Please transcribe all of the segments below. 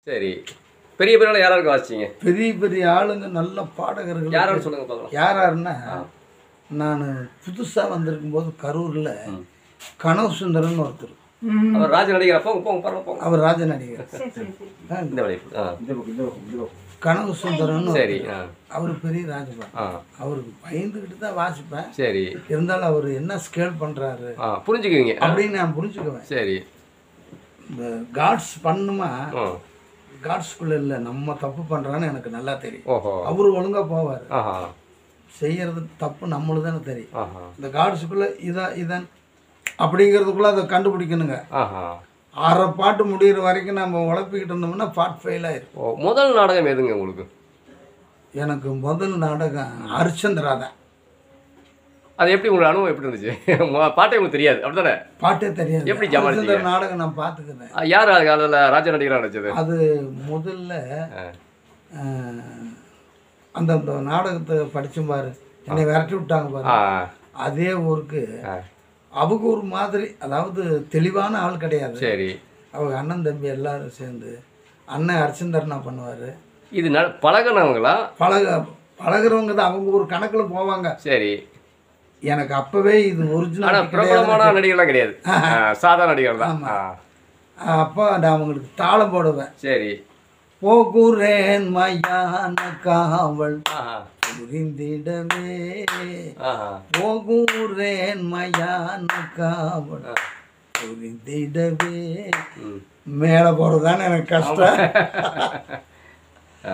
சரி பெரிய பெரிய ஆளு யாராருக்கு வாசிச்சீங்க பெரிய பெரிய ஆளுங்க நல்ல பாடகர்கள் யாராரு சொல்லுங்க பார்க்கலாம் யார் யாருன்னா நான் புதுசாக வந்திருக்கும் போது கரூரில் கனவு சுந்தரன் ஒருத்தர் அவர் ராஜ நடிகர் போங்க போங்க பரவாயில்ல போங்க அவர் ராஜ நடிகர் ஆ, இந்த வழி ஆ கனவு சுந்தரன் சரி ஆ அவர் பெரிய ராஜபான் ஆ அவருக்கு பயந்துக்கிட்டு தான் வாசிப்பேன் சரி இருந்தாலும் அவர் என்ன ஸ்கேல் பண்ணுறாரு ஆ புரிஞ்சுக்குவீங்க ஆ, அப்படின்னு நான் புரிஞ்சுக்குவேன் சரி இந்த காட்ஸ் பண்ணுமா ஆ காட்ஸ்குள்ளே இல்லை நம்ம தப்பு பண்ணுறான்னு எனக்கு நல்லா தெரியும் ஓஹோ அவர் ஒழுங்காக போவார் ஆஹா செய்யறது தப்பு நம்மளுக்கு தானே தெரியும் ஆஹா இந்த காட்ஸுக்குள்ளே இதான் இதான் அப்படிங்கிறதுக்குள்ளே அதை கண்டுபிடிக்கணுங்க ஆஹா அரை பாட்டு முடிகிற வரைக்கும் நம்ம உழப்பிக்கிட்டு இருந்தோம்னா பாட் ஃபெயில் ஆயிரும் ஓ முதல் நாடகம் எதுங்க உங்களுக்கு எனக்கு முதல் நாடகம் ஹரிச்சந்திரா தான் அது எப்படி உங்களுக்கு அனுபவம் எப்படி இருந்துச்சு மொ- பாட்டே உங்களுக்கு தெரியாது அப்படிதானே பாட்டே தெரியாது எப்படி சமாளிச்சீங்க? ஹரிச்சந்திர நாடகம் நான் பார்த்துக்கிறேன் ஆ, யார் அது அதில் ராஜ நடிகராக நடிச்சது அது முதல்ல ஆ. அஹ், அந்த அந்த நாடகத்தை படிச்சும் பாரு என்னை விரட்டி விட்டாங்க பாரு ஆ அதே ஊருக்கு ஆ. அவங்க ஒரு மாதிரி அதாவது தெளிவான ஆள் கிடையாது சரி அவங்க அண்ணன் தம்பி எல்லாரும் சேர்ந்து அண்ணன் ஹரிச்சந்திரனா பண்ணுவார் இது ந பழகினவங்களா பழக பழகுறவங்க தான் அவங்க ஒரு கணக்கில் போவாங்க சரி எனக்கு அப்போவே இது ஆனால் ஒரிஜினல் பிரபலமான நடிகர்லாம் கிடையாது ஆ, சாதாரண நடிகர் தான் ஆமா. ஆ அப்போ நான் அவங்களுக்கு தாளம் போடுவேன் சரி போகுறேன் மயான காவல் ஆஹா புரிந்திடவே ஆஹா போகுறேன் மயான காவல் ஆ. புரிந்திடவே ம் மேலே போகிறது தானே எனக்கு கஷ்டம் ஆ,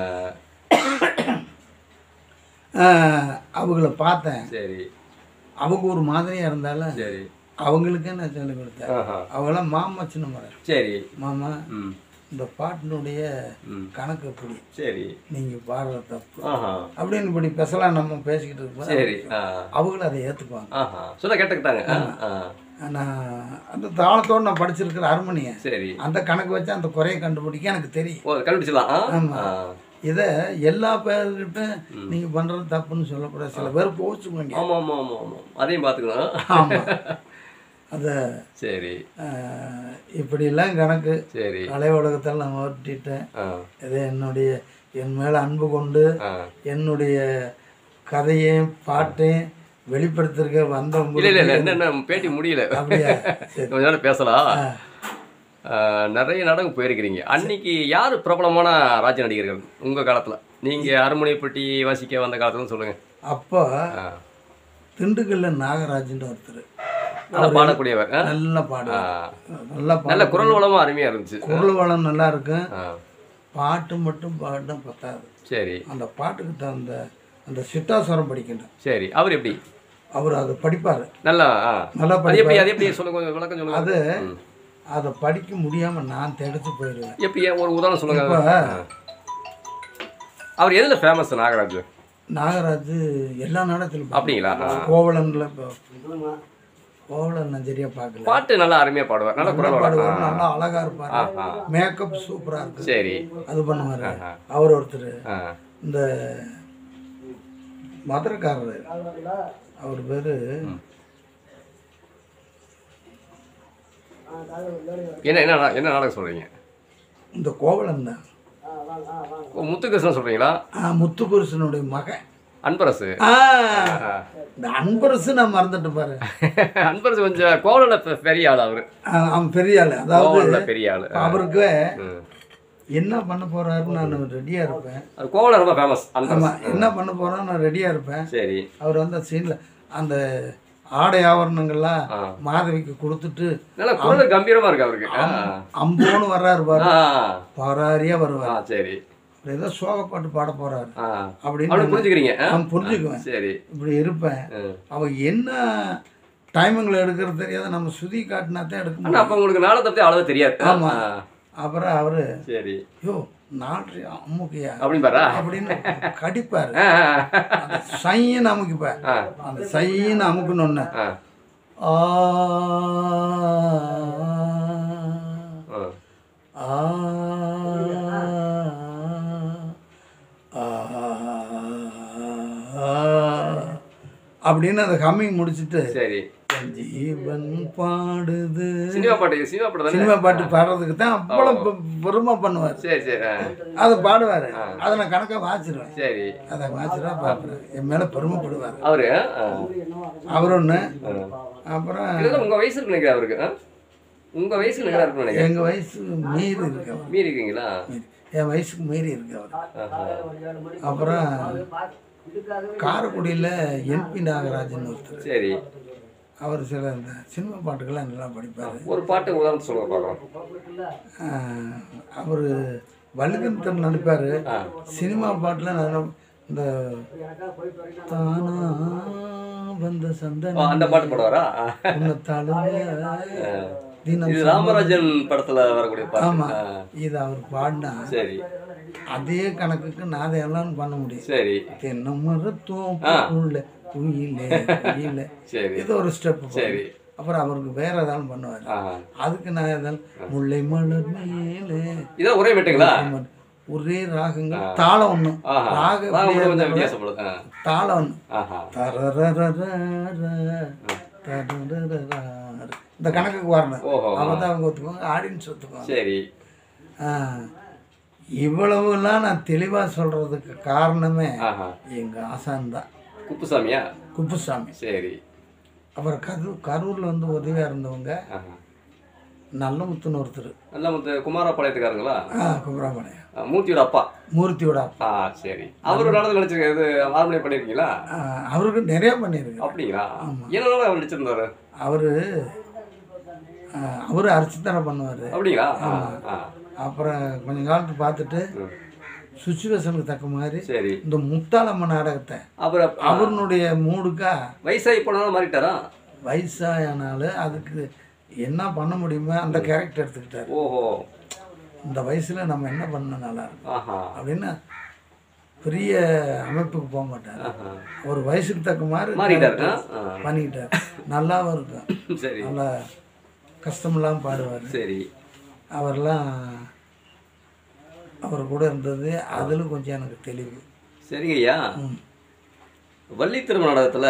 ஆஹ், அவங்கள பார்த்தேன் சரி அவங்க ஒரு மாதிரியாக இருந்தாலும் சரி அவங்களுக்கே நான் சொல்லிக் கொடுத்தேன் ஆஹா அவங்களாம் மாமா சின்ன முறை சரி மாமா ம் இந்த பாட்டினுடைய ம் கணக்கு எப்படி சரி நீங்கள் பாடுற தப்பு ஆஹா அப்படின்னு இப்படி பேசலாம் நம்ம பேசிக்கிட்டு இருக்கும்போது சரி ஆ அவங்களும் அதை ஏற்றுக்குவாங்க ஆஹா சொல்ல கேட்டுக்கிட்டாங்க ஆ, ஆ நான் அந்த தாளத்தோடு நான் படிச்சிருக்கிற ஹார்மோனியம் சரி அந்த கணக்கு வச்சு அந்த குறையை கண்டுபிடிக்க எனக்கு தெரியும் ஓ கண்டுபிடிச்சிடலாம் ஆ? ஆமா. ஆ இதை எல்லா பேர்கிட்ட நீங்கள் பண்ணுறது தப்புன்னு சொல்லக்கூடாது சில பேர் கோச்சுக்குவாங்க ஆமாம் ஆமாம் ஆமாம் ஆமாம் அதையும் பார்த்துக்கணும் ஆமாம் அதை சரி ஆஹ், இப்படியெல்லாம் கணக்கு சரி கலை உலகத்தில் நான் ஓட்டிட்டேன் ஆ இது என்னுடைய என் மேலே அன்பு கொண்டு ஆ என்னுடைய கதையையும் பாட்டையும் வெளிப்படுத்திருக்க வந்த இல்லை இல்லை இல்லை என்ன என்ன பேட்டி முடியல அப்படியா சரி கொஞ்ச நேரம் பேசலாம் ஆ, நிறைய நாடகம் போயிருக்கிறீங்க அன்னைக்கு யார் பிரபலமான ராஜ நடிகர்கள் உங்கள் காலத்தில் நீங்கள் ஹார்மோனியப்பட்டி வாசிக்க வந்த காலத்துலன்னு சொல்லுங்கள் அப்போ ஆ திண்டுக்கல்ல நாகராஜன் ஒருத்தர் நல்லா பாடக்கூடியவர் ஆ? நல்லா ஆ. பாடுவார் நல்லா நல்ல பாடு குரல் வளமும் அருமையாக இருந்துச்சு குரல் வளம் நல்லா இருக்கும் ஆ பாட்டு மட்டும் பாடினா பத்தாது சரி அந்த பாட்டுக்கு தகுந்த அந்த சிட்டாஸ்வரம் படிக்கணும் சரி அவர் எப்படி அவர் அதை படிப்பார் நல்லா ஆ நல்லா அது எப்படி படிப்பார் அது எப்படி சொல்லுங்க கொஞ்சம் விளக்கம் சொல்லுங்க அது ம். அதை படிக்க முடியாமல் நான் தெடுத்து போயிடுவேன் எப்படி ஒரு உதாரணம் சொல்லுங்க இப்போ ஆ. அவர் எதில் ஃபேமஸ் நாகராஜ் நாகராஜ் எல்லா நாடகத்திலும் அப்படிங்களா ஆ. கோவலன்ல இப்போ கோவலன் நான் சரியா பார்க்கல பாட்டு நல்லா அருமையாக பாடுவார் நல்ல நல்லா குரல் வளம். பாடுவார் ஆ. நல்லா அழகா இருப்பார் ஆ, ஆ. மேக்கப் சூப்பரா இருக்கு சரி அது பண்ணுவாரு ஆஹா. அவர் ஒருத்தர் ஆ இந்த மதுரைக்காரர் அவர் பேரு என்ன என்ன நா- என்ன நாடகம் சொல்கிறீங்க இந்த கோவலன் தான் ஓ முத்துகிருஷ்ணன் சொல்கிறீங்களா ஆ, முத்துக்குருசனுடைய மகன் அன்பரசு ஆ, இந்த அன்பரசு நான் மறந்துட்டு பாரு அன்பரசு கொஞ்சம் கோவலில் பெரிய ஆள் அவர் ஆ, அவன் பெரிய ஆளு அதாவது கோவலில் பெரிய ஆள் அவருக்கு ம். என்ன பண்ண போறாருன்னு நான் ரெடியா இருப்பேன் அது கோவலம் ரொம்ப ஃபேமஸ் ஆமா அன்பரசு என்ன பண்ண போறான்னு நான் ரெடியா இருப்பேன் சரி அவர் வந்து சீன்ல அந்த ஆடை ஆவரணங்கள்லாம் ஆ. மாதவிக்கு கொடுத்துட்டு நல்லா குரல் கம்பீரமா இருக்கு அவருக்கு ஆ. அம்போன்னு வர்றாரு பாரு ஆ. பராரியா ஆ வருவார் சரி அவர் ஏதோ சோகப்பாட்டு பாட போறாரு ஆ அப்படின்னு அவனுக்கு புரிஞ்சுக்கிறீங்க ஆ? நான் புரிஞ்சுக்குவேன் சரி இப்படி இருப்பேன் ம். அவன் என்ன டைமிங்கில் எடுக்கிறது தெரியாத நம்ம சுதி காட்டினா தான் எடுக்க ஆனா முடியும் அப்ப உங்களுக்கு நாளை பத்தி அளவு தெரியாது ஆமா. ஆ. அப்புறம் அவரு சரி யோ நாட்டு அம்முக்கையா அப்படின்னு பாரா அப்படின்னு கடிப்பாரு ஆ, ஆ, அந்த சைன்னு அமுக்கிப்பார் ஆ. அந்த சைன்னு அமுக்கணுன்னு ஆ. ஆ ஆ. ஆ ஆ அப்படின்னு அந்த ஹம்மிங் முடிச்சுட்டு சரி ஜீவன் பாடுது சினிமா பாட்டு சினிமா பாட்டு தானே சினிமா பாட்டு பாடுறதுக்கு தான் அவ்வளோ பெ- பெருமை பண்ணுவார் சரி சரி ஆ, அதை பாடுவார் அதை நான் கணக்காக வாச்சிருவேன் சரி அதை வாச்சிருவா பார்க்குறேன் என் மேலே பெருமைப்படுவார் அவரு ஆ, அவர் ஒன்று ஆ. அப்புறம் இதெல்லாம் உங்க வயசுக்கு நினைக்கிறேன் அவருக்கு ஆ? உங்க வயசுக்கு நினைக்கிறா இருக்குன்னு நினைக்கிறேன் எங்கள் வயசு மீறி இருக்கு அவர் மீறி இருக்கீங்களா மீறி. என் வயசுக்கு மீறி இருக்கு அவர் ஆஹா. அப்புறம் காரைக்குடியில் என்பி நாகராஜன் ஒருத்தர் சரி அவர் சில இந்த சினிமா பாட்டுக்கெல்லாம் நல்லா படிப்பார் ஒரு பாட்டு உதாரணம் சொல்லுங்க பார்க்கலாம் அவர் வள்ளிதன் நடிப்பார் ஆ. சினிமா பாட்டில் நல்லா இந்த தானா வந்த ஆ, சந்தன அந்த பாட்டு பாடுவாரா ஆ. தினம் இது ராமராஜன் படத்துல வரக்கூடிய பாட்டு ஆமா ஆ, இது அவர் பாடினா சரி அதே கணக்குக்கு நான் அதை எல்லாம் பண்ண முடியும் சரி தென்னை மரத்தோப்புக்குள்ள குயிலே குயிலே சரி இது ஒரு ஸ்டெப் சரி அப்புறம் அவருக்கு வேற ஏதாவது பண்ணுவார் ஆ. அதுக்கு நான் ஏதாவது முல்லை மலர் மேலே இதெல்லாம் ஒரே மெட்டுங்களா ஒரே ராகங்கள் தாளம் ஒன்று ஆஹா ராக ராகம் எப்படியா மட்டும் கொஞ்சம் இருந்தாலும் வித்தியாசப்படுது ஆ. தாளம் ஒன்று ஆஹா இந்த கணக்குக்கு வரணும் ஓஹோ அப்போ தான் அவங்க ஒத்துக்குவாங்க ஆடியன்ஸ் ஒத்துக்குவாங்க சரி ஆ, இவ்வளவுலாம் நான் தெளிவாக சொல்கிறதுக்கு காரணமே ஆஹா எங்கள் ஆசான் தான் குப்புசாமியா குப்புசாமி சரி அப்புறம் கரூர் கரூரில் வந்து உதவியாக இருந்தவங்க ஆஹா நல்லமுத்துன்னு ஒருத்தர் நல்லா முத்து குமாரபாளையத்துக்காரங்களா ஆ குமராபாளையம் ஆ, மூர்த்தியோட அப்பா மூர்த்தியோட அப்பா. ஆ சரி அவர் நடந்து நடிச்சிருக்காரு இது ஹார்மோனியம் பண்ணியிருக்கீங்களா ஆ, அவருக்கு நிறைய பண்ணியிருக்கேன் அப்படிங்களா என்ன அவர் நடிச்சிருந்தாரு அவர் அவர் அரிசித்தனை பண்ணுவார் அப்படிங்களா ஆ, ஆ. அப்புறம் கொஞ்ச காலத்து பார்த்துட்டு ம். சுச்சுவேஷனுக்கு தக்க மாதிரி சரி இந்த முத்தாளம்ம நாடகத்தை அப்புறம் அவருடைய மூடுக்கா வயசாகி போனாலும் மாறிட்டாரா வயசானாலும் அதுக்கு என்ன பண்ண முடியுமோ அந்த கேரக்டர் எடுத்துக்கிட்டாரு ஓஹோ இந்த வயசில் நம்ம என்ன பண்ண நல்லா இருக்கும் ஆஹா அப்படின்னு பெரிய அமைப்புக்கு போக மாட்டார் ஆஹா. ஒரு வயசுக்கு தக்க மாதிரி மாறிட்டாரு ஆ? ஆ. பண்ணிக்கிட்டார் நல்லாவும் இருக்கும் சரி நல்லா கஷ்டமில்லாமல் பாடுவார் சரி அவரெல்லாம் அவர் கூட இருந்தது அதில் கொஞ்சம் எனக்கு தெளிவு சரிங்க ஐயா ம். வள்ளி திருமண நாடகத்துல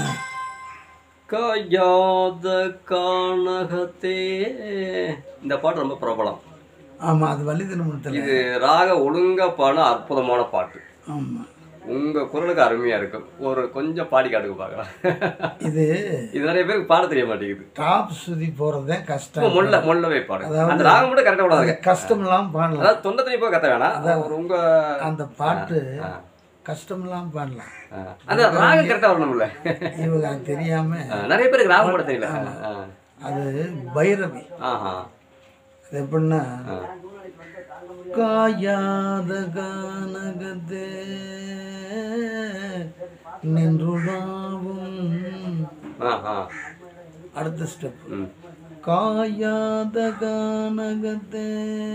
காயாத கானகத்தே இந்த பாட்டு ரொம்ப பிரபலம் ஆமாம் அது வள்ளி திருமணத்தில் இது ராக ஒழுங்கா பாடின அற்புதமான பாட்டு ஆமாம் உங்க குரலுக்கு அருமையா இருக்கும் ஒரு கொஞ்சம் பாடி காட்டுக்கு பார்க்கலாம் இது இது நிறைய பேருக்கு பாட தெரிய மாட்டேங்குது டாப் சுதி போகிறதே சும்மா கஷ்டம் முள்ள முள்ளவே பாடு அதாவது- அந்த ராகம் மட்டும் கரெக்டாக விடாதுங்க கஷ்டம் இல்லாமல் பாடலாம் அதாவது தொண்டை தண்ணி போய் கத்த வேணாம் ஒரு உங்க அந்த பாட்டு ஆ. கஷ்டம் இல்லாமல் பாடலாம் ஆ. அந்த ராகம் கரெக்டாக வரணும்ல இவங்க அது தெரியாமல் ஆ, நிறைய பேருக்கு ராகம் போட தெரியல ஆ. அது பைரவி ஆஹா அது எப்படின்னா ஆ. காயாத கானகத்தே நின்றுடாவும் ஆஹா அடுத்த ஸ்டெப் ம் காயாத கானகத்தே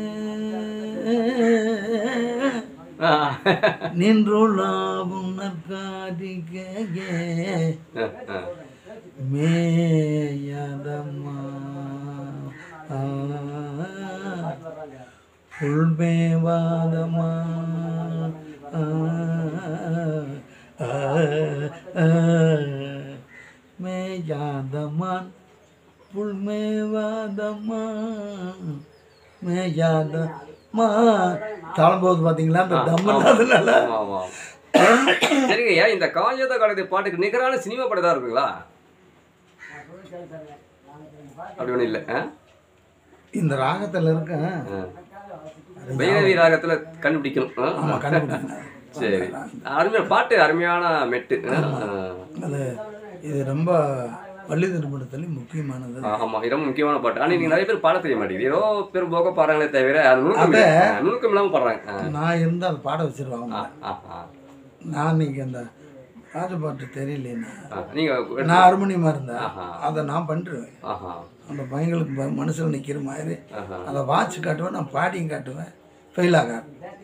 ஆ. நின்றுளாவும் நற்காரிகையே ஆ. மேயதம்மா உள்மேவாதமா மேயாதமான் புல்மேவாதமா மேயாதமா தாளம் போகுது பார்த்தீங்களா அந்த தம்மு அதனால ஆமா, ஆமா. சரிங்க ஐயா இந்த காஞ்சத காலத்து பாட்டுக்கு நிகரான சினிமா படம் தான் இருக்குங்களா அப்படி ஒன்றும் இல்லை ஆ? இந்த ராகத்தில் இருக்க ஆ. பைரவி ராகத்துல கண்டுபிடிக்கணும் ஆ? ஆமாம் கண்டுபிடிக்கணும் சரி அருமையான பாட்டு அருமையான மெட்டு ஆ. அது இது ரொம்ப பள்ளி திருமணத்தில் முக்கியமானது ஆ, ஆமா இது ரொம்ப முக்கியமான பாட்டு ஆனா நீங்க நிறைய பேர் பாட தெரிய மாட்டேங்குது ஏதோ பேர் போக பாடுறாங்களே தவிர அது நுணுக்கம் இல்லை. ஆ, நுணுக்கம் இல்லாம பாடுறாங்க ஆ. நான் இருந்து அதை பாட வச்சிருவாங்க ஆ, ஆ. நான் இன்னைக்கு அந்த ராஜபாட்டு தெரியலன்னா ஆ, நீங்க நான் அருமணியமாக இருந்தேன் ஆஹா. அதை நான் பண்ணிடுவேன் ஆஹா அந்த பையங்களுக்கு ப- மனசுல நிற்கிற மாதிரி ஆஹா. அதை வாட்ச் காட்டுவேன் நான் பாடியும் காட்டுவேன் ஃபெயில் ஆகாது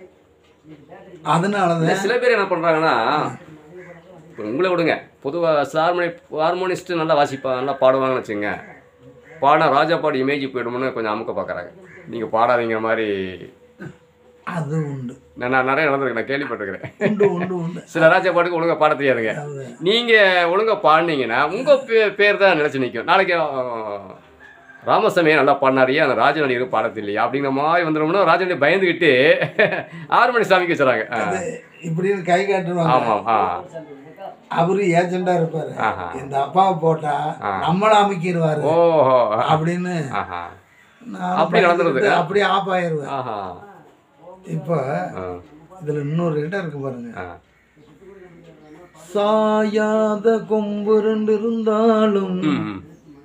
அதனால இல்ல, தான் சில பேர் என்ன பண்றாங்கன்னா இப்போ உங்களை விடுங்க பொதுவாக ஹார்மோனி ஹார்மோனிஸ்ட்டு நல்லா வாசிப்பா நல்லா பாடுவாங்கன்னு வச்சுங்க பாடினா ராஜா பாடு இமேஜ் போயிடும்னு கொஞ்சம் அமுக்க பார்க்குறாங்க நீங்கள் பாடாதீங்கிற மாதிரி அது உண்டு நான் நான் நிறைய நடந்திருக்கு நான் கேள்விப்பட்டிருக்கிறேன் உண்டு உண்டு உண்டு சில ராஜா பாட்டுக்கு ஒழுங்கா பாட தெரியாதுங்க அது நீங்க ஒழுங்கா பாடினீங்கன்னா உங்க பே- பேர் தான் நிலைச்சு நிற்கும் நாளைக்கு ஆஹ், ராமசாமியை நல்லா பாடினாரியே அந்த ராஜநடிகர் பாட தெரியலையா அப்படிங்கிற மாதிரி வந்துடும்னா ராஜநடி பயந்துக்கிட்டு ஆறு மணி சாமிக்கு வச்சுறாங்க ஆ. அது இப்படின்னு கை காட்டுவாங்க ஆமாம் ஆ அவரு ஏஜெண்டா இருப்பாரு ஆஹா. இந்த அப்பாவை போட்டா நம்மள அமைக்கிடுவாரு ஓஹோ அப்படின்னு ஆஹா நான் அப்படி நடந்துருது. பயந்துட்டு அப்படியே ஆஃப் ஆயிருவேன் ஆஹா இப்போ ஆ இதுல இன்னொரு இடம் இருக்கு பாருங்க ஆ சாயாத கொம்பு ரெண்டு இருந்தாலும் ம், ம்.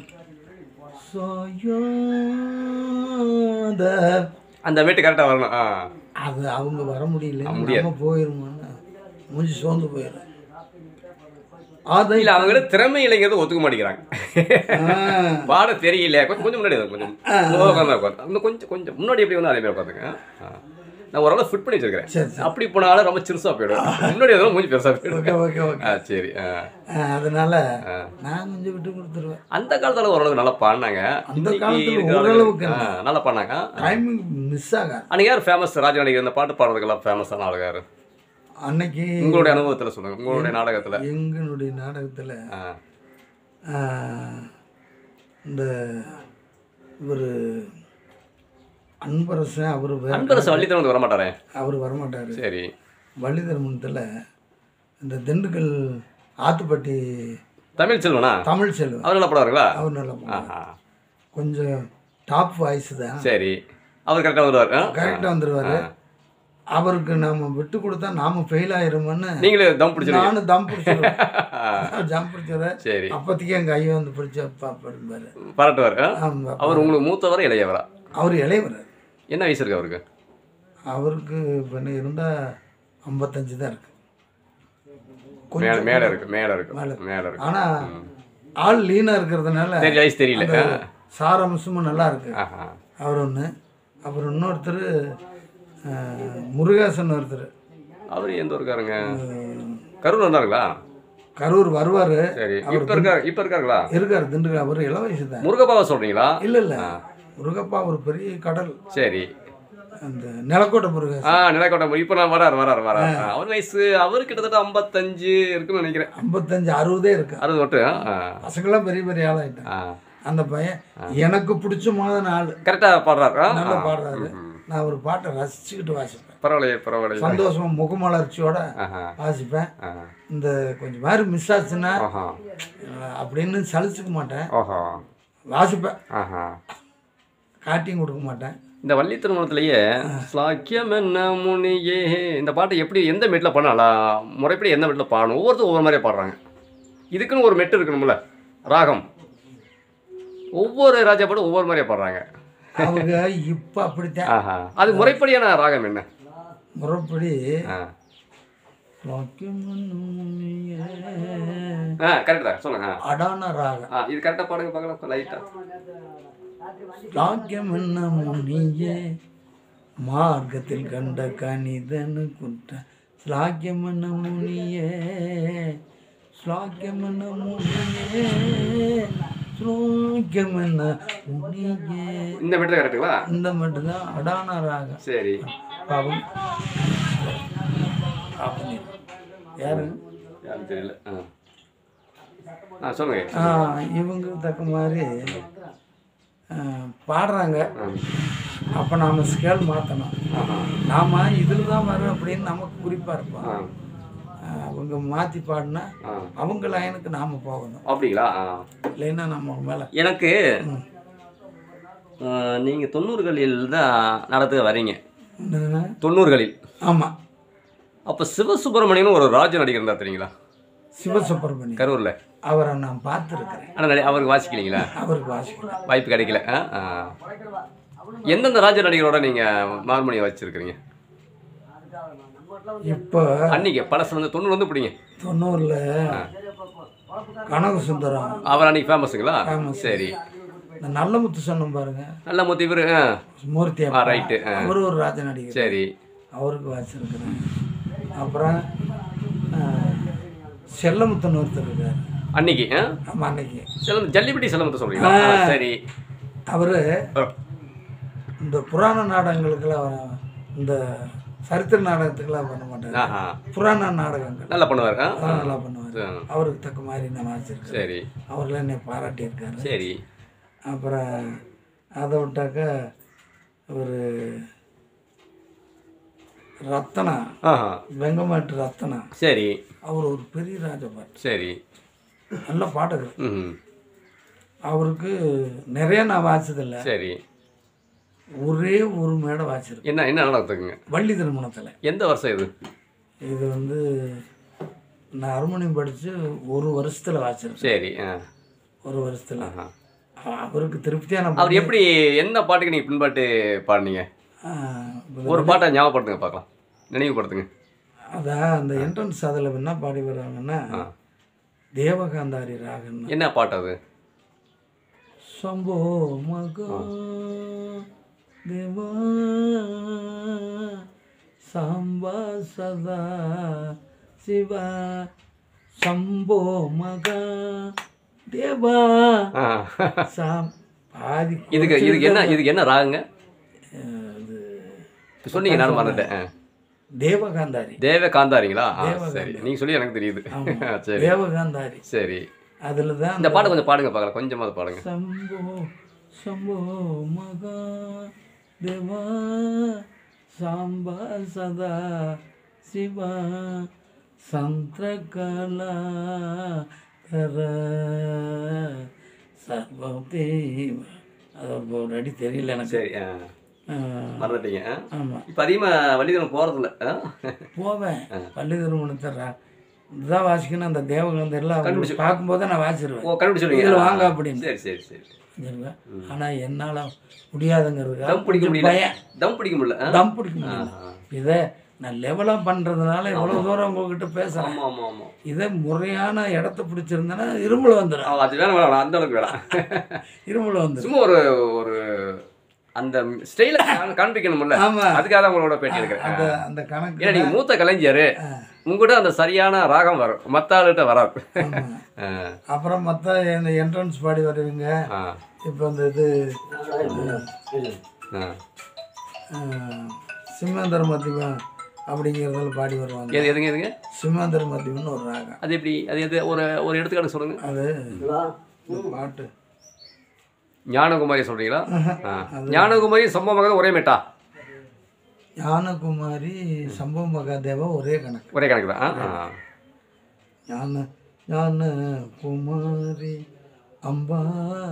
சாயாத அந்த வீட்டு கரெக்டாக வரணும் ஆ அது அவங்க வர முடியல முடியாது. நம்ம போயிருமோன்னு மூஞ்சி சோர்ந்து போயிடும் அதை இல்லை அவங்கள திறமை இல்லைங்கிறது ஒத்துக்க மாட்டேங்கிறாங்க ஆ, பாட தெரியல கொஞ்சம் கொஞ்சம் முன்னாடி வந்து, கொஞ்சம் உட்காந்து உட்காந்து இன்னும் கொஞ்சம் கொஞ்சம் முன்னாடி எப்படி வந்து அதே மாதிரி உட்காந்துங்க நான் ஓரளவு ஃபிட் பண்ணி வச்சிருக்கிறேன் சரி சரி அப்படி போனாலும் ரொம்ப சிறுசா போயிடும் முன்னாடி எதுவும் மூஞ்சி பெருசா போயிடும் ஓகே ஓகே ஓகே ஆ சரி ஆ. ஆ, அதனால நான் கொஞ்சம் விட்டு கொடுத்துருவேன் அந்த காலத்துல ஓரளவு நல்லா பாடினாங்க அந்த இன்னைக்கு காலத்துல இருக்கிற ஓரளவுக்கு ஆளுங்க, ஆ, நல்லா பாடினாங்க டைமிங் மிஸ் ஆகாது அன்னைக்கு யார் ஃபேமஸ் ராஜா நடிகர் இந்த பாட்டு பாடுறதுக்கெல்லாம் ஃபேமஸான ஆளுங்க யாரு அன்னைக்கு உங்களுடைய அனுபவத்துல சொல்லுங்க உங்களுடைய நாடகத்துல எங்களுடைய நாடகத்தில் ஆ. இந்த ஒரு அன்பரசன் அவர் வேற அன்பரசு வள்ளித்தனம் வந்து வரமாட்டாரே அவர் வரமாட்டார் சரி வள்ளி திருமணத்தில் இந்த திண்டுக்கல் ஆத்துப்பட்டி தமிழ் செல்வனா தமிழ் செல்வன் அவர் நல்லா பாடுவாருங்களா அவர் நல்லா பாடுவார். ஆஹா கொஞ்சம் டாப் வாய்ஸ் தான் சரி அவர் கரெக்டாக வந்துடுவார் ஆ? கரெக்டாக வந்துடுவார் அவருக்கு நாம விட்டு கொடுத்தா நாம ஃபெயில் ஆயிருமோன்னு நீங்களே தம் பிடிச்சிருங்க நானும் தம் பிடிச்சிருவேன் ஜம் பிடிச்சிடுறேன் சரி அப்போதைக்கு எங்கள் ஐயன் வந்து பிடிச்ச பாப்பாரு பாராட்டுவார் ஆ? ஆமா. அவர் உங்களுக்கு மூத்தவரா இளையவரா அவர் இளையவர் என்ன வயசு இருக்கு அவருக்கு அவருக்கு இப்போ இருந்தால் ஐம்பத்தஞ்சு தான் இருக்கு மேல மேல இருக்கு மேல இருக்கு மேல. மேல இருக்கு ஆனால் ஆள் லீனாக இருக்கிறதுனால சரி வயசு தெரியல அந்த ஆ. சாரம்சமும் நல்லா இருக்கு ஆஹா அவர் ஒன்று அப்புறம் இன்னொருத்தர் அஹ், முருகேசன் ஒருத்தர் அவர் எந்த ஊருக்காருங்க கரூர் வந்தாருங்களா கரூர் வருவார் சரி இப்ப இருக்காரு இப்ப இருக்காருங்களா இருக்கார் திண்டுக்கல் அவர் இள வயசு தான் முருகப்பாவை சொல்றீங்களா இல்லை இல்லை முருகப்பா ஒரு பெரிய கடல் சரி அந்த நிலக்கோட்டை முருகேசன் ஆ நிலைக்கோட்டை இப்ப நான் வராரு வராரு வராரு ஆ, அவர் வயசு அவர் கிட்டத்தட்ட ஐம்பத்தஞ்சு இருக்குன்னு நினைக்கிறேன் ஐம்பத்தஞ்சு அறுபதே இருக்கு அறுபது மட்டும் ஆ பசங்களாம் பெரிய பெரிய ஆளாயிட்டான் ஆ அந்த பையன் எனக்கு பிடிச்சமான ஆள் கரெக்டா பாடுறாரு ஆ? நல்லா ஆ. பாடுறாரு நான் ஒரு பாட்டை ரசிச்சுக்கிட்டு வாசிப்பேன் பரவாயில்லையே பரவாயில்லையே சந்தோஷமா முகமலர்ச்சியோட ஆஹா வாசிப்பேன் ஆ. இந்த கொஞ்சம் மாதிரி மிஸ் ஆச்சுன்னா ஆஹா அஹ், அப்படின்னு சலிச்சுக்க மாட்டேன் ஓஹோ வாசிப்பேன் ஆஹா காட்டியும் கொடுக்க மாட்டேன் இந்த வள்ளி திருமணத்திலேயே ஸ்லாக்கியம் என்ன முனியே இந்த பாட்டை எப்படி எந்த மெட்டில் பண்ணலாம் முறைப்படி எந்த மெட்டில் பாடணும் ஒவ்வொருத்தரும் ஒவ்வொரு மாதிரியே பாடுறாங்க இதுக்குன்னு ஒரு மெட்டு இருக்கணும்ல ராகம் ஒவ்வொரு ராஜா பாட்டும் ஒவ்வொரு மாதிரியே பாடுறாங்க அவங்க இப்போ அப்படித்தான் ஆஹா அது முறைப்படியான ராகம் என்ன முறைப்படி ஆ வாக்கியம் என்னும் முனியே, ஆ கரெக்ட் தான் சொல்லுங்க ஆ. அடான ராகம் ஆ இது கரெக்டாக பாடுங்க பார்க்கலாம் லைட்டாக லாக்கியம் என்ன முனியே மார்க்கத்தில் கண்ட கணிதனு குற்ற ஸ்லாக்கியம் என்ன முனியே ஸ்லாக்கியம் என்ன முனியே ஸ்லாக்கியம் என்ன முனியே இந்த மெட்டு தான் கரெக்டுங்களா இந்த மட்டும்தான் அடான ராகம் சரி பாவம் யாருங்க யாரும் தெரியல ஆ ஆ சொல்லுங்க ஆ, இவங்க தக்க மாதிரி ஆ, பாடுறாங்க ஆ. அப்போ நாம் ஸ்கேல் மாற்றணும் ஆஹா நாம் இதில் தான் வரும் அப்படின்னு நமக்கு குறிப்பாக இருப்போம் ஆ ஆ, அவங்க மாற்றி பாடினா ஆ அவங்க லைனுக்கு நாம் போகணும் அப்படிங்களா ஆ இல்லைன்னா நம்ம மேலே எனக்கு நீங்கள் தொண்ணூறுகளில் தான் நடத்த வரீங்க தொண்ணூறுகளில் ஆமாம் அப்போ சிவசுப்பிரமணியன் ஒரு ராஜ நடிகர் இருந்தார் தெரியுங்களா சிவசுப்பிரமணியம் கரூரில் அவரை நான் பார்த்துருக்குறேன் ஆனால் அவருக்கு வாசிக்கலீங்களா அவருக்கு வாசிக்கலாம் வாய்ப்பு கிடைக்கல ஆ ஆ. எந்தெந்த ராஜ நடிகரோட நீங்கள் மார்மணியை வச்சுருக்கிறீங்க இப்போ அன்னைக்கு பழசு வந்து தொண்ணூறு வந்து பிடிங்க தொண்ணூறில் கனக சுந்தரம் அவர் அன்னைக்கு ஃபேமஸுங்களா Famous. சரி இந்த நல்லமுத்து சொன்னோம் பாருங்க நல்ல முத்து இவர் ஆ மூர்த்தி ஆ அப்பா. ரைட்டு ஆ அவரு ஒரு ராஜ நடிகர் சரி அவருக்கு வாசிச்சிருக்கிறேன் அப்புறம் ஆஹ், செல்லமுத்தன் ஒருத்தர் இருக்கார் அன்னைக்கு ஆ ஆமாம் அன்னைக்கு செல்லம் ஜல்லிப்பட்டி செல்லமுத்து சொல்கிறீங்களா ஆ, சரி அவர் ஆ. இந்த புராண நாடகங்களுக்கெல்லாம் வர- இந்த சரித்திர நாடகத்துக்கெல்லாம் பண்ண மாட்டார் ஆஹா புராண நாடகங்கள் நல்லா பண்ணுவார் ஆ அதெல்லாம் நல்லா பண்ணுவார் ஆ. அவருக்கு தக்க மாதிரி நான் வாசிச்சிருக்கேன் சரி அவர்லாம் என்னை பாராட்டியிருக்காரு சரி அப்புறம் அதை விட்டாக்க ஒரு ரத்தனா ஆஹா வெங்கமாட்டு ரத்தனா சரி அவர் ஒரு பெரிய ராஜபாட்டு சரி நல்ல பாடகர் ம் அவருக்கு நிறைய நான் வாசிச்சதில்லை சரி ஒரே ஒரு மேடை வாசிச்சிருக்கேன் என்ன என்ன நடக்குதுங்க வள்ளி திருமணத்தில் எந்த வருஷம் இது இது வந்து நான் ஹார்மோனியம் படித்து ஒரு வருஷத்தில் வாசிச்சிருக்கேன் சரி ஆ ஒரு வருஷத்தில் ஆஹா அவருக்கு திருப்தியான அவர் எப்படி என்ன பாட்டுக்கு நீங்கள் பின்பாட்டு பாடினீங்க ஒரு பாட்டை ஞாபகப்படுத்துங்க பார்க்கலாம் நினைவுபடுத்துங்க அதான் அந்த என்ட்ரன்ஸ் அதில் என்ன பாடி வர்றாங்கன்னா ஆ. தேவகாந்தாரி ராகன்னா என்ன பாட்டு அது சம்போ மகா தேவா சாம்பா சதா சிவா சம்போ மகா தேவா ஆ. சாம் பாதி இதுக்கு இதுக்கு என்ன இதுக்கு என்ன ராகுங்க அஹ், இது இப்ப சொன்னீங்க நானும் மறந்துட்டேன் ஆ. தேவகாந்தாரி தேவ காந்தாரிங்களா ஆ, சரி நீங்கள் சொல்லி எனக்கு தெரியுது சரி தேவகாந்தாரி சரி அதில் தான் இந்த பாட்டு கொஞ்சம் பாடுங்க பார்க்கலாம் கொஞ்சமாவது பாடுங்க சம்போ சம்போ மகா தேவா சாம்பா சதா சிவா சந்திரகலா கர சர்வதேவ அது ஒரு- ஒரு அடி தெரியல எனக்கு சரி ஆ மறந்துட்டீங்க ஆ? ஆமாம் இப்போ அதிகமாக வள்ளிதனம் போகிறதில்ல ஆ போவேன் பள்ளி திருமணத்தை இதுதான் வாசிக்கணும் அந்த தேவகந்தெல்லாம் பார்க்கும்போது நான் வாசிடுவேன் ஓ கண்டுபிடிச்சிடுவீங்க இதில் வாங்க அப்படின்னு சரி சரி சரி செஞ்சிருவேன் ஆனால் என்னால் முடியாதுங்கிறதுக்காக தம் பிடிக்க கொஞ்சம் முடியல பயம் தம் பிடிக்க முடியல ஆ? தம் பிடிக்க முடியல ஆ. இதை நான் லெவலாக பண்ணுறதுனால இவ்வளோ தூரம் உங்ககிட்ட பேசுகிறேன் ஆமா ஆமா ஆமா இதை முறையான இடத்த பிடிச்சிருந்தேன்னா இரும்புல வந்துடும் ஆ, அது வேணாம் வேணாம் அந்த அளவுக்கு வேணாம் இரும்புல வந்துடும் சும்மா ஒரு ஒரு அந்த ஸ்டைல காண்பிக்கணும்ல ஆமாம் அதுக்காக தான் உங்களோட பேட்டி அந்த எடுக்கிறேன் அந்த கணக்கு ஏன்னா நீங்க மூத்த கலைஞர் உங்ககிட்ட அந்த சரியான ராகம் வரும் மத்த ஆளுகிட்ட வராது ஆமாம் ஆ, அப்புறம் மற்ற இந்த என்ட்ரன்ஸ் பாடி வருவீங்க ஆ, இப்போ இந்த இது ஆ. அஹ், சிம்மந்தர மத்தியம் அப்படிங்கிறதுல பாடி வருவாங்க எது எதுங்க எதுங்க சிம்மந்தர மத்தியம்னு ஒரு ராகம் அது எப்படி அது எது ஒரு ஒரு எடுத்துக்காட்டு சொல்லுங்க அது இந்த பாட்டு ஞானகுமாரி சொல்றீங்களா ஆ. ஞானகுமாரி சம்பவமாக ஒரே மெட்டா ஞானகுமாரி சம்பவ மகாதேவா ஒரே கணக்கு ஒரே கணக்கு தான் ஆ, ஆ. ஞான ஞான குமாரி அம்பா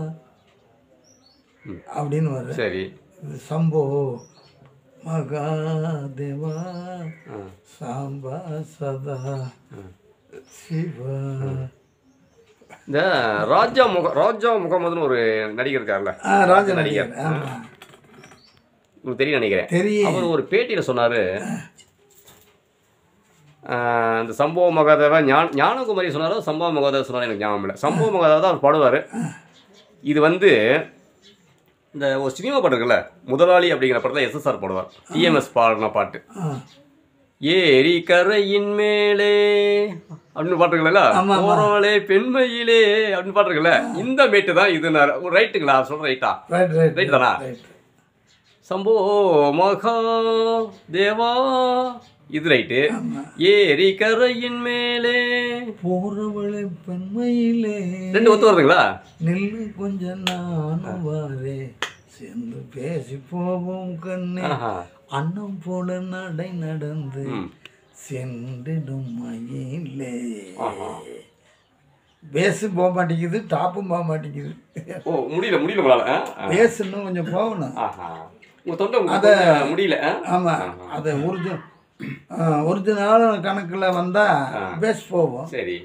அப்படின்னு வரும் சரி இது சம்போ மகாதேவா ஆ. சாம்பா சதா சிவா இந்த ராஜா முக ராஜா முகமதுன்னு ஒரு நடிகர் இருக்கார்ல ஆ ராஜ நடிகர் ஆமா உங்களுக்கு தெரியும் நினைக்கிறேன் தெரியும் அவர் ஒரு பேட்டியில் சொன்னார் இந்த சம்பவ மகாதேவ ஞான ஞானகுமாரி சொன்னாரோ சம்பவ மகாதேவ சொன்னாரோ எனக்கு ஞாபகம் இல்லை சம்பவ மகாதேவ தான் அவர் பாடுவார் இது வந்து இந்த ஒரு சினிமா பாட்டு இருக்குல்ல முதலாளி அப்படிங்கிற படத்தில் எஸ்எஸ்ஆர் பாடுவார் டிஎம்எஸ் பாடின பாட்டு ஆ ஏரி கரையின் மேலே அப்படின்னு பாட்டு இருக்குல்ல ஆமா, ஆமா. போறவளே பெண்மையிலே அப்படின்னு பாட்டு இருக்குல்ல இந்த மேட்டு தான் இது நான் ரைட்டுங்களா சொல்ற ரைட்டா ரைட் ரைட் ரைட் தானா ரைட் சம்போ மகா தேவா இது ரைட்டு ஏரி கரையின் மேலே போறவளை பெண்மையிலே ரெண்டு ஒத்து வருதுங்களா நில்லு கொஞ்சம் நானும் வாரே சேர்ந்து பேசி போவோம் கண்ணே ஆஹா. அன்னம் போல நடை நடந்து ம். சென்றிடும் மயிலே ஆஹா. பேஸு போக மாட்டேங்குது டாப்பும் போக மாட்டேங்குது ஓ முடியல முடியல உங்களால ஆ? ஆ. பேஸ் இன்னும் கொஞ்சம் போகணும் ஆஹா உங்க தொண்டை உங்களுக்கு கொஞ்சம் முடியல ஆ? ஆமாம் அது ஒரிஜினல் ஒரிஜினல் கணக்கில் வந்தால் பேஸ் போகும் சரி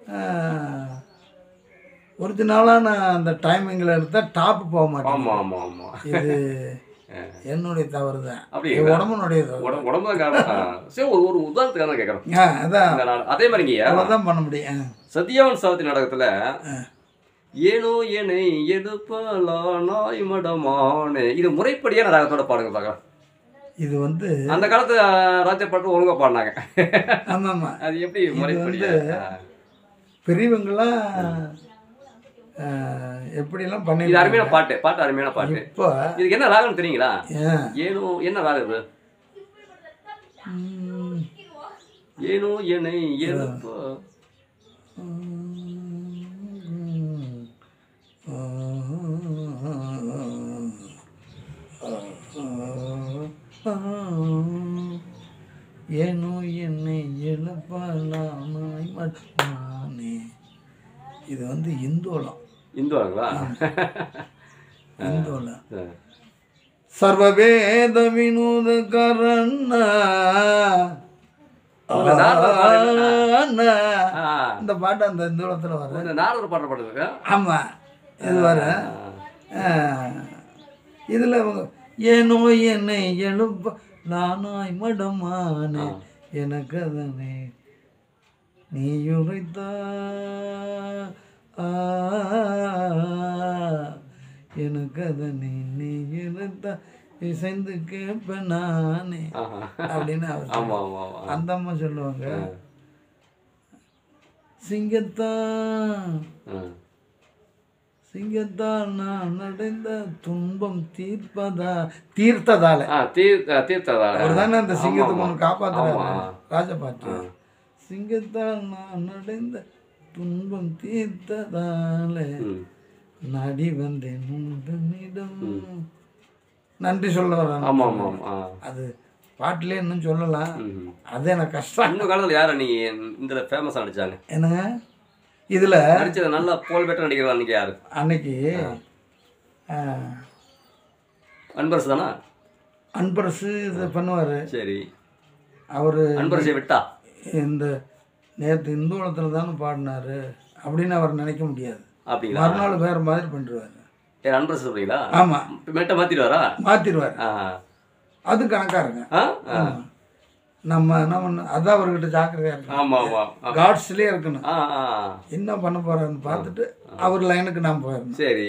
ஒரிஜினலான அந்த டைமிங்கில் எடுத்தால் டாப்பு போக மாட்டேங்குது ஆமா ஆமா ஆமா இது என்னுடைய தவறு தான் அப்படிங்களா? இது உடம்புனுடைய தவறு உடம்பு உடம்பு தான் காரணம் ஆ. சரி ஒரு ஒரு உதாரணத்துக்காக தான் கேட்குறேன் ஆ அதான் இந்த நாள் அதே மாதிரிங்க அவ்வளோதான் பண்ண முடியும் ஆ. சத்யாவன் சாவித்திரி நாடகத்துல ஏனோ என்னை எடுப்பலா நாய் மடமானே இது முறைப்படியான ராகத்தோட பாடுங்க பார்க்கலாம் இது வந்து அந்த காலத்து ராஜா பாட்டு ஒழுங்கா பாடினாங்க ஆமாம் ஆமாம் அது எப்படி முறைப்படியா ஆ. பெரியவங்களாம் ஆ, எப்படிலாம் இது பண்ணி அருமையான பாட்டு பாட்டு அருமையான பாட்டு இப்போ இதுக்கு என்ன ராகம் தெரியுங்களா ஏன் ஏனோ என்ன ராகம் இது ம், ஏனோ என்னை எழுப்ப ம், ஏனோ என்னை எழுப்பலாமாய் மட்டுமானே இது வந்து இந்தோலம் இந்துவாங்களா இந்தோலம் சர்வவேத வினோத கரண இந்த பாட்டு அந்த இந்தோளத்தில் வர இந்த நாரதர் பாடுற பாட்டு இருக்கா ஆமாம் இது வர இதில் அவங்க ஏனோ என்னை எழுப்ப நானாய் மடமானே எனக்கு அதனை நீ உரைத்த எனக்கு அதனை நீ உரைத்த இசைந்து கேட்பேன் நானே ஆஹா. அப்படின்னு அவர் ஆமா ஆமா ஆமா அந்த அம்மா சொல்லுவாங்க சிங்கத்தான் ஆ. சிங்கத்தால் நான் அடைந்த துன்பம் தீர்ப்பதா தீர்த்ததால ஆ தீர் தீர்த்ததால அவர் தானே அந்த சிங்கத்தை ஆமா, கொண்டு காப்பாத்துறாரு ஆமா. ராஜபாட்டி சிங்கத்தால் நான் அடைந்த துன்பம் தீர்த்ததால ம். நடி வந்தேன் உந்தனிடம் நன்றி சொல்ல வர்றாங்க ஆமா ஆமா ஆமா ஆ. அது பாட்டிலே இன்னும் சொல்லலாம் ம். அது எனக்கு கஷ்டம் அந்த காலத்துல யார நீ இந்த ஃபேமஸ் நடிச்சாங்க என்னங்க இதுல நடிச்சது நல்லா போல் பெற்ற நடிகர்கள் அன்னைக்கு யாரு அன்னைக்கு ஆ, அன்பரசு தானா அன்பரசு இது பண்ணுவார் சரி அவர் அன்பரசை விட்டா இந்த நேற்று இந்துவளத்தில் தானே பாடினாரு அப்படின்னு அவர் நினைக்க முடியாது அப்படிங்களா மறுநாள் வேறு மாதிரி பண்ணிடுவார் ஏ அன்பரசு சொல்றீங்களா ஆமாம் மெட்ட மாத்திடுவாரா மாற்றிடுவார் ஆ அது கணக்காருங்க ஆ ஆ. நம்ம நம்ம அதான் அவர்கிட்ட ஜாக்கிரதையாக இருக்கணும் ஆமா ஆமா ஆ. காட்ஸ்லேயே இருக்கணும் ஆ ஆ என்ன பண்ண போறாருன்னு பார்த்துட்டு அவர் லைனுக்கு நான் போயிடணும் சரி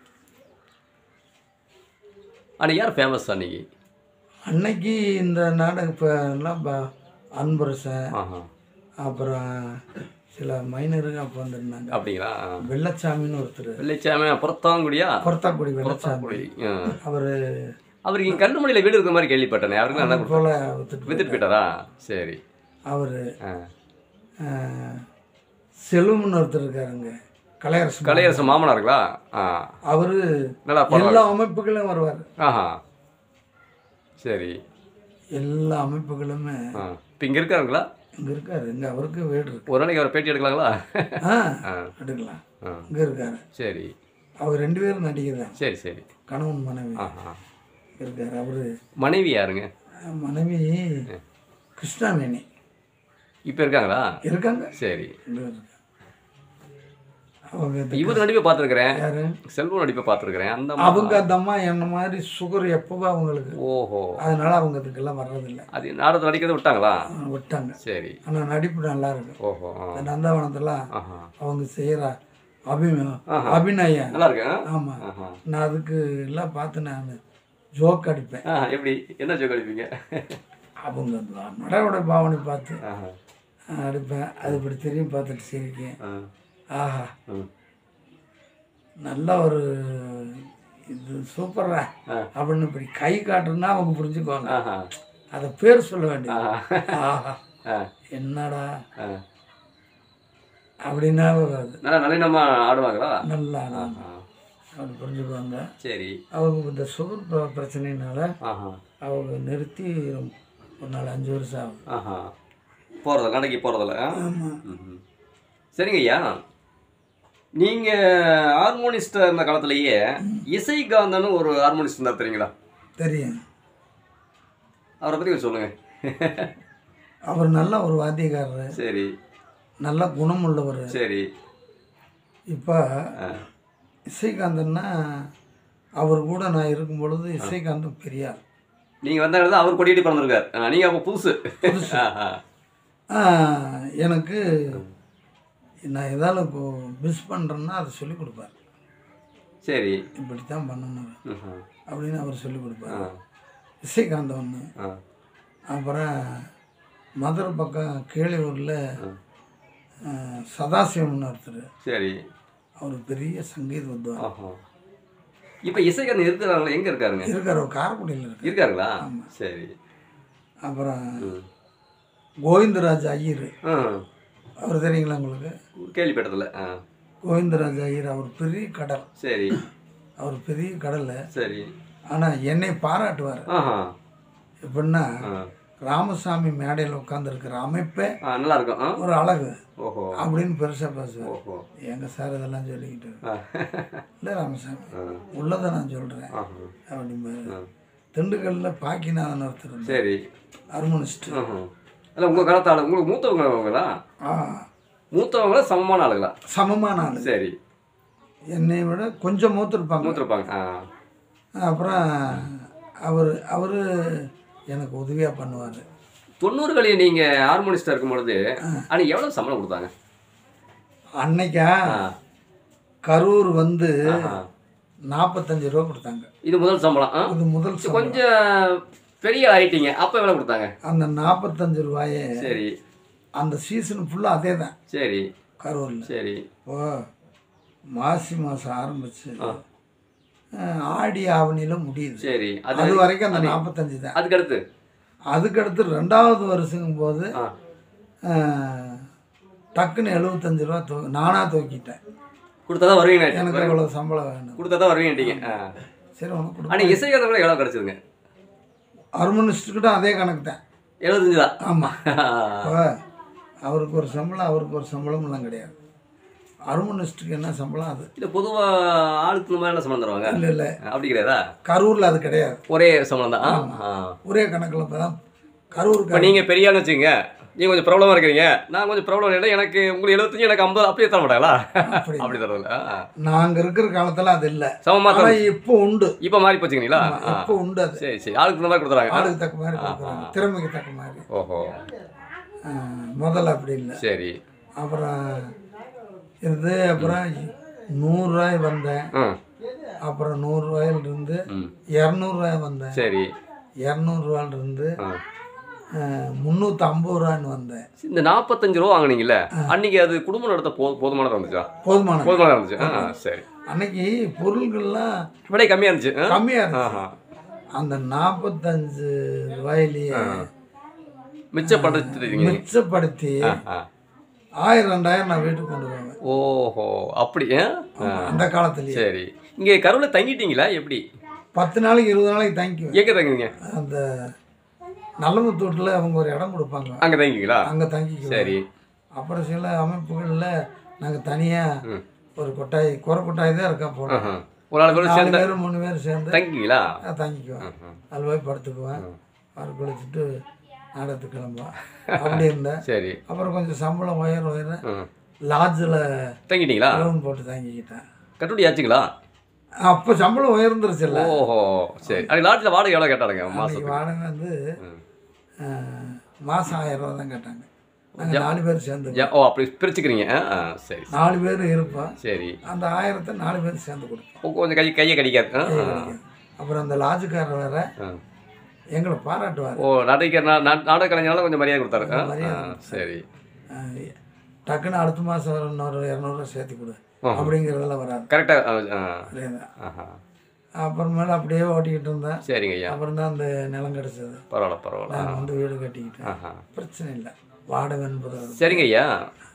அன்னைக்கு யார் ஃபேமஸ் அன்னைக்கு அன்னைக்கு இந்த நாடகம் இப்போ எல்லாம் ப- அன்பரசன் ஆஹா அப்புறம் சில மைனருங்க அப்போ வந்திருந்தாங்க அப்படிங்களா ஆ. வெள்ளச்சாமின்னு ஒருத்தர் வெள்ளைச்சாமி புறத்தாங்குடியா பொறத்தாக்குடி வெள்ளச்சாமி புறத்தாங்குடி ஆ. அவர் அவருக்கு இங்கே கல்லுமணியில் வீடு இருக்கிற மாதிரி கேள்விப்பட்டேனே அவருக்கு என்ன போல வித்துட்டு வித்துட்டு போயிட்டாரா சரி அவர் ஆ. செல்வம்னு ஒருத்தர் இருக்காருங்க கலையரசு கலையரசு மாமனாருங்களா ஆ அவர் நல்லா பரவாயில்ல எல்லா அமைப்புகளும் வருவார் ஆஹா சரி எல்லா அமைப்புகளுமே ஆ இப்போ இங்கே இருக்காருங்களா இங்கே இருக்காரு இங்கே அவருக்கு வீடு இருக்கு ஒரு நாளைக்கு அவரை பேட்டி எடுக்கலாங்களா ஆ ஆ எடுக்கலாம் ஆ இங்கே இருக்காரு சரி அவர் ரெண்டு பேரும் நடிகர் தான் சரி சரி கணவன் மனைவி ஆஹா இருக்காரு அவர் மனைவி யாருங்க மனைவி கிருஷ்ணாவேணி இப்போ இருக்காங்களா இருக்காங்க சரி இங்க இருக்காங்க. அவங்க இந்த- இவர் நடிப்பை பார்த்துருக்குறேன் யாரு செல்வம் நடிப்பை பார்த்துருக்குறேன் அந்த அம்மா- அவங்க அந்த அம்மா என்ன மாதிரி சுகர் எப்பவோ அவங்களுக்கு ஓஹோ அதனால அவங்க இதுக்கெல்லாம் வர்றதில்லை அது நாடகத்தில் நடிக்கிறத விட்டாங்களா ஆ, விட்டாங்க சரி ஆனால் நடிப்பு நல்லா இருக்கு ஓஹோ ஆ. இந்த நந்தவனத்தெல்லாம் ஆஹா அவங்க செய்கிற அபிம அபிநயம் நல்லா இருக்கு ஆ? ஆமாம் ஆஹா நான் அதுக்கு எல்லாம் பார்த்து நான் ஜோக் அடிப்பேன் ஆ எப்படி என்ன ஜோக் அடிப்பீங்க அவங்க அந்த நடவடை பாவனை பார்த்து ஆஹா நான் அடிப்பேன் அது இப்படி திரும்பி பார்த்துட்டு சிரிக்கேன் ஆ ஆஹா ம். நல்ல ஒரு இது சூப்பரா ஆ. அப்படின்னு இப்படி கை காட்டுனா அவங்க புரிஞ்சுக்குவாங்க ஆஹா அதை பேர் சொல்ல வேண்டியது ஆஹா ஆஹா ஆ என்னடா ஆ அப்படின்னா வராது நல்லா நளினமாக ஆடுவாங்களா நல்லா ஆஹா அப்படி புரிஞ்சுக்குவாங்க சரி அவங்க இந்த சுகர் பிர- பிரச்சனையினால ஆஹா அவங்க நிறுத்தி ஒரு நாலு அஞ்சு வருஷம் ஆகும் ஆஹா போகிறதில்ல நடைக்கு போகிறதில்ல ம் சரிங்க ஐயா நீங்கள் ஹார்மோனிஸ்டாக இருந்த காலத்துலேயே இசை காந்தன்னு ஒரு ஹார்மோனிஸ்ட் இருந்தார் தெரியுங்களா தெரியும் அவரை பற்றி கொஞ்சம் சொல்லுங்கள் அவர் நல்ல ஒரு வாத்தியக்காரர் சரி நல்ல குணமுள்ளவர் சரி இப்போ ஆ இசைகாந்தன்னா அவர் கூட நான் இருக்கும் பொழுது இசைகாந்தம் பெரியார் நீங்கள் வந்த இடத்துல அவர் கொடியேட்டி பிறந்திருக்கார் நீங்கள் அப்போ புதுசு ஆஹா. ஆ, எனக்கு நான் ஏதாவது இப்போ மிஸ் பண்ணுறேன்னா அதை சொல்லிக் கொடுப்பார் சரி இப்படி தான் பண்ணணும் ம்ஹும். அப்படின்னு அவர் சொல்லிக் ஆ கொடுப்பார் இசைகாந்தம் ஒன்று ஆ அப்புறம் மதுரை பக்கம் கீழூரில் சதாசிவம்னு ஒருத்தர் சரி அவர் பெரிய சங்கீத வித்வான் ஆஹா இப்போ இசைக்கண்ணு இருக்கிறாங்களா எங்கே இருக்காருங்க இருக்கார் அவர் காரைக்குடியில் இருக்கார் இருக்காருங்களா சரி அப்புறம் ம். கோவிந்தராஜ் ஐயர் ஆ அவர் தெரியுங்களா உங்களுக்கு கேள்விப்பட்டதில்ல ஆ கோவிந்தராஜ் ஐயர் அவர் பெரிய கடல் சரி அவர் பெரிய கடல் சரி ஆனால் என்னை பாராட்டுவார் ஆஹா எப்படின்னா ஆ ராமசாமி மேடையில் உட்காந்துருக்கிற அமைப்பே ஆ நல்லா இருக்கும் ஆ ஒரு அழகு ஓஹோ அப்படின்னு பெருசாக பேசுவார் ஓஹோ எங்க சார் இதெல்லாம் சொல்லிக்கிட்டு ஆ இல்லை ராமசாமி ஆ. உள்ளதை நான் சொல்கிறேன் ஆஹா. அப்படிம்பாரு ஆ. திண்டுக்கல்லில் பாக்கிநாதன் ஒருத்தர் இருந்தார் சரி ஹார்மோனிஸ்ட் ஆஹா. அல்ல உங்கள் காலத்தாள் உங்களுக்கு மூத்தவங்க அவங்களா ஆ மூத்தவங்களா சமமான ஆளுங்களா சமமான ஆள் சரி என்னை விட கொஞ்சம் மூத்திருப்பாங்க மூத்திருப்பாங்க ஆ அப்புறம் அவர் அவர் எனக்கு உதவியாக பண்ணுவார் தொண்ணூறுகளில் நீங்கள் ஹார்மோனிஸ்டாக இருக்கும் பொழுது ஆனால் எவ்வளோ சம்பளம் கொடுத்தாங்க அன்னைக்கா ஆ கரூர் வந்து ஆஹா. நாற்பத்தஞ்சு ரூபா கொடுத்தாங்க இது முதல் சம்பளம் ஆ இது முதல் சம்பளம். கொஞ்சம் பெரிய ஆயிட்டீங்க அப்போ எவ்வளோ கொடுத்தாங்க அந்த நாற்பத்தஞ்சு ரூபாயே சரி அந்த சீசன் ஃபுல்லாக அதே தான் சரி கரூரில் சரி இப்போ மாசி மாதம் ஆரம்பிச்சு ஆ. அஹ், ஆடி ஆவணியில் முடியுது சரி அது அது வரைக்கும் அந்த நாற்பத்தஞ்சு தான் அதுக்கு அடுத்து அதுக்கடுத்து ரெண்டாவது வருஷங்கும் போது ஆ அஹ், டக்குன்னு எழுபத்தஞ்சு ரூபா தூ நானாக தூக்கிட்டேன் கொடுத்தா தான் வருவீங்க எனக்கு இவ்வளோ சம்பளம் வேணும் கொடுத்தா தான் வருவீங்கட்டீங்க ஆ சரி உனக்கு கொடு ஆனால் இசைக்கிறத எவ்வளோ கிடச்சிதுங்க ஹார்மோனிஸ்ட்டுக்கிட்ட அதே கணக்கு தான் எழுபத்தஞ்சு தான் ஆமாம் இப்போ அவருக்கு ஒரு சம்பளம் அவருக்கு ஒரு சம்பளம்லாம் கிடையாது ஹார்மோனிஸ்ட்டுக்கு என்ன சம்பளம் அது இல்லை பொதுவாக ஆளுக்கு இந்த மாதிரி என்ன சம்பளம் தருவாங்க இல்லை இல்லை அப்படி கிடையாதா கரூரில் அது கிடையாது ஒரே சம்பளம் தான் ஆ ஒரே கணக்கில் இப்போ தான் கரூருக்கு இப்போ நீங்கள் பெரிய ஆளுன்னு வச்சுங்க நீங்கள் கொஞ்சம் ப்ராப்ளமாக இருக்கிறீங்க நான் கொஞ்சம் ப்ராப்ளம் இல்லை எனக்கு உங்களுக்கு எழுபத்தஞ்சு எனக்கு ஐம்பது அப்படியே தர மாட்டாங்களா அப்படி அப்படி தரதில்ல நாங்கள் இருக்கிற காலத்தில் அது இல்லை சமமாக தர ஆனால் இப்போ உண்டு இப்போ மாறி போச்சுங்களா ஆ இப்போ உண்டு அது சரி சரி ஆளுக்கு இந்த மாதிரி கொடுத்துறாங்க ஆளுக்கு தக்க மாதிரி கொடுக்குறாங்க திறமைக்கு தக்க மாதிரி ஓஹோ அஹ், முதல்ல அப்படி இல்லை சரி அப்புறம் இது அப்புறம் நூறுரூவாய் வந்தேன் ம் அப்புறம் நூறுரூவாயிலிருந்து ம் இரநூறுவாய் வந்தேன் சரி இரநூறுவாயிலிருந்து ஆ முந்நூற்றி ஐம்பது ரூபான்னு வந்தேன் இந்த நாற்பத்தஞ்சு ரூபா வாங்குனீங்கல்ல அன்னைக்கு அது குடும்பம் நடத்த போ போதுமானதாக இருந்துச்சா போதுமான போதுமானதாக இருந்துச்சு ஆ சரி அன்னைக்கு பொருள்கள்லாம் விலை கம்மியாக இருந்துச்சு ஆ? கம்மியாக இருந்துச்சு ஆஹா அந்த நாற்பத்தஞ்சு ரூபாயிலேயே மிச்சப்படுத்திட்டீங்க மிச்சப்படுத்தி ஆ ஆயிரம் ரெண்டாயிரம் நான் வீட்டுக்கு கொண்டு வருவேன் ஓஹோ அப்படி ஆ? அந்த காலத்துலேயே சரி இங்கே கருவில் தங்கிட்டீங்களா எப்படி பத்து நாளைக்கு இருபது நாளைக்கு தங்கிக்குவேன் எங்கே தங்குவீங்க அந்த நல்லமுத்தூட்டில் அவங்க ஒரு இடம் கொடுப்பாங்க அங்கே தங்கிங்களா அங்கே தங்கிக்குவேன் சரி அப்புறம் சில அமைப்புகளில் நாங்கள் தனியாக ம். ஒரு கொட்டாய் குறை கொட்டாய் தான் இருக்கா போனோம் ஆஹா. ஒரு ஆள் கூட நாலு சேர்ந்து பேர் மூணு பேர் சேர்ந்து தங்கிங்களா நான் தங்கிக்குவேன் அதில் போய் படுத்துக்குவேன் அவர் குளிச்சுட்டு நாடகத்துக்கு கிளம்புவேன் அப்படி இருந்தேன் சரி அப்புறம் கொஞ்சம் சம்பளம் உயர உயர ம். லாட்ஜில் தங்கிட்டீங்களா ரூம் போட்டு தங்கிக்கிட்டேன் கட்டுப்படி ஆச்சுங்களா அப்போ சம்பளம் உயர்ந்துருச்சுல்ல ஓஹோ சரி அது லாட்டில் வாடகை எவ்வளோ கேட்டாருங்க அன்னைக்கு மாதத்துக்கு வாடகை வந்து ம். அஹ், மாசம் ஆயிரம் ரூபா தான் கேட்டாங்க நாங்கள் நாலு பேர் சேர்ந்து ஜா- ஓ அப்படி பிரிச்சுக்கிறீங்க ஆ ஆ, சரி நாலு பேர் இருப்போம் சரி அந்த ஆயிரத்தை நாலு பேர் சேர்ந்து கொடுப்போம் ஓ, கொஞ்சம் கை கையை கடிக்காது ஆ, ஆ. அப்புறம் அந்த லாட்ஜுக்காரர் வேற ஆ. எங்களை பாராட்டுவார் ஓ நாடக நாடக கலைஞரால கொஞ்சம் மரியாதை கொடுத்தாரு ஆ? மரியாதை ஆ, சரி அஹ், டக்குன்னு அடுத்த மாதம் ஒரு இன்னொரு இரநூறுவா சேர்த்து கொடு அப்படிங்கிறதெல்லாம் வராது கரெக்டாக அதேதான் ஆஹா அப்புறமேல அப்படியே ஓட்டிக்கிட்டு இருந்தேன் சரிங்க ஐயா அப்புறம் தான் அந்த நிலம் கிடச்சது பரவாயில்ல பரவாயில்ல நான் வந்து வீடு கட்டிக்கிட்டேன் ஆஹா பிரச்சனை இல்லை வாடகை என்பது அது. சரிங்க ஐயா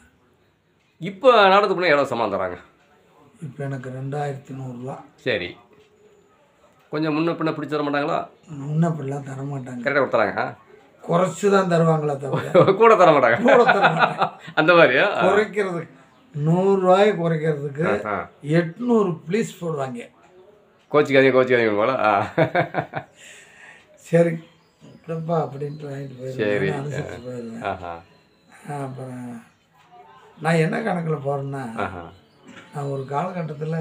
இப்போ நாடகத்துக்கு முன்னே எவ்வளோ சமாளம் தராங்க இப்போ எனக்கு ரெண்டாயிரத்தி நூறுரூவா சரி கொஞ்சம் முன்ன பின்ன பிடிச்சி தர மாட்டாங்களா முன்ன அப்படிலாம் தர மாட்டாங்க கரெக்டாக கொடுத்துறாங்க குறைச்சி தான் தருவாங்களே தவிர கூட தர மாட்டாங்க கூட தர மாட்டாங்க அந்த மாதிரியா குறைக்கிறதுக்கு நூறுரூவாய் குறைக்கிறதுக்கு ஆ. எட்நூறு ப்ளீஸ் போடுவாங்க கோச்சிக்காதீங்க கோச்சிக்காதீங்க போல ஆ சரி இப்படிப்பா அப்படின்ட்டு வாங்கிட்டு சரி. போயிடுவேன் அனுசரிச்சு போயிடுவேன் ஆஹா அப்புறம் நான் என்ன கணக்கில் போகிறேன்னா ஆஹா நான் ஒரு காலகட்டத்தில்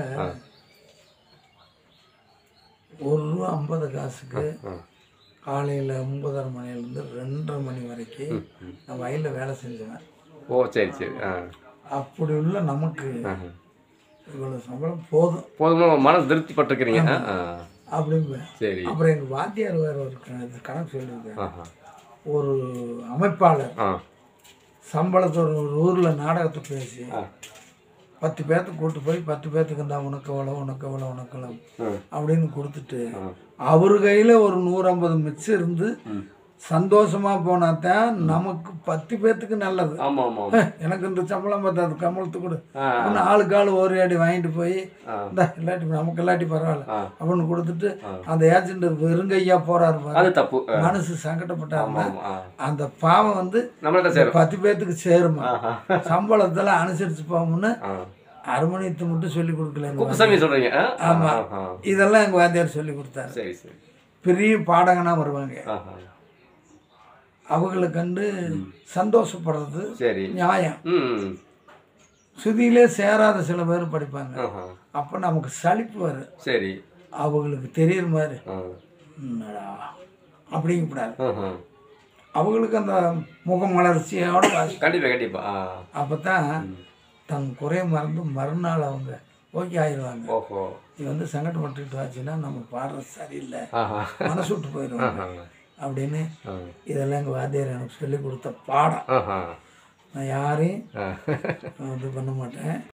ஒரு ரூபா ஐம்பது காசுக்கு ம். காலையில் ஒன்பதரை மணிலேருந்து ரெண்டரை மணி வரைக்கும் நான் வயலில் வேலை செஞ்சேன் ஓ சரி சரி ஆ அப்படி உள்ள நமக்கு ஆஹா. இவ்வளோ சம்பளம் போதும் போதுமா மனசு திருப்தி பட்டிருக்கிறீங்க ஆ, ஆ. அப்படிம்பேன் சரி அப்புறம் எங்கள் வாத்தியார் வேறு ஒரு க- இது கணக்கு சொல்லியிருக்காரு ஆஹா ஒரு அமைப்பாளர் ஆ சம்பளத்தை ஒரு ஒரு ஊரில் நாடகத்தை பேசி ஆ. பத்து பேர்த்துக்கு கூட்டு போய் பத்து பேர்த்துக்கு இருந்தா உனக்கு எவ்வளோ உனக்கு எவ்வளோ உனக்கு எவ்வளோ ம். அப்படின்னு கொடுத்துட்டு ம். அவர் கையில் ஒரு நூற்றம்பது மிச்சம் இருந்து ம். சந்தோஷமா போனா தான் நமக்கு பத்து பேர்த்துக்கு நல்லது ஆமாம் ஆமாம் ஆமாம் எனக்கு இந்த சம்பளம் பார்த்தாது கமலத்து கூட ஆ அப்படின்னு ஆளுக்கு ஆள் ஒரு அடி வாங்கிட்டு போய் ஆ இந்த இல்லாட்டி நமக்கு இல்லாட்டி பரவாயில்ல ஆ. அப்படின்னு கொடுத்துட்டு ஆ. அந்த ஏஜென்ட் வெறுங்கையா போறாரு பாரு. அது தப்பு ஆ. மனசு ஆமாம் சங்கடப்பட்டாருன்னா ஆமாம் ஆ அந்த பாவம் வந்து நம்மள தான் சேரும் பத்து பேர்த்துக்கு சேருமா ஆஹா சம்பளத்துல அனுசரிச்சு போகும்னு ஆ அருமணியத்தை மட்டும் சொல்லி கொடுக்கல எங்க குப்புசாமி சொல்கிறீங்க ஆமா. ஆஹா வாத்தியார். இதெல்லாம் எங்க வாத்தியார் சொல்லி கொடுத்தாரு சரி சரி பெரிய பாடகனா வருவாங்க ஆஹா அவங்களை கண்டு சந்தோஷப்படுறது சரி நியாயம் ம் சுதியிலே சேராத சில பேர் படிப்பாங்க ஆஹா அப்போ நமக்கு சலிப்பு வரும் சரி அவங்களுக்கு தெரியுற மாதிரி ஆ என்னடா அப்படிங்கக்கூடாது ஆஹா அவங்களுக்கு அந்த முகமலர்ச்சியோட வாசி கண்டிப்பாக கண்டிப்பாக ஆ அப்போ தான் தன் குறைய மறந்து மறுநாள் அவங்க ஓகே ஆயிடுவாங்க ஓஹோ இது வந்து சங்கடப்பட்டுக்கிட்டு ஆச்சுன்னா நம்ம பாடுறது சரியில்லை ஆஹா மனசு விட்டு போயிடுவாங்க ஆஹா அப்படின்னு ஆ. இதெல்லாம் எங்கள் வாத்தியார் எனக்கு சொல்லி கொடுத்த பாடம் ஆஹா நான் யாரையும் ஆ இது பண்ண மாட்டேன்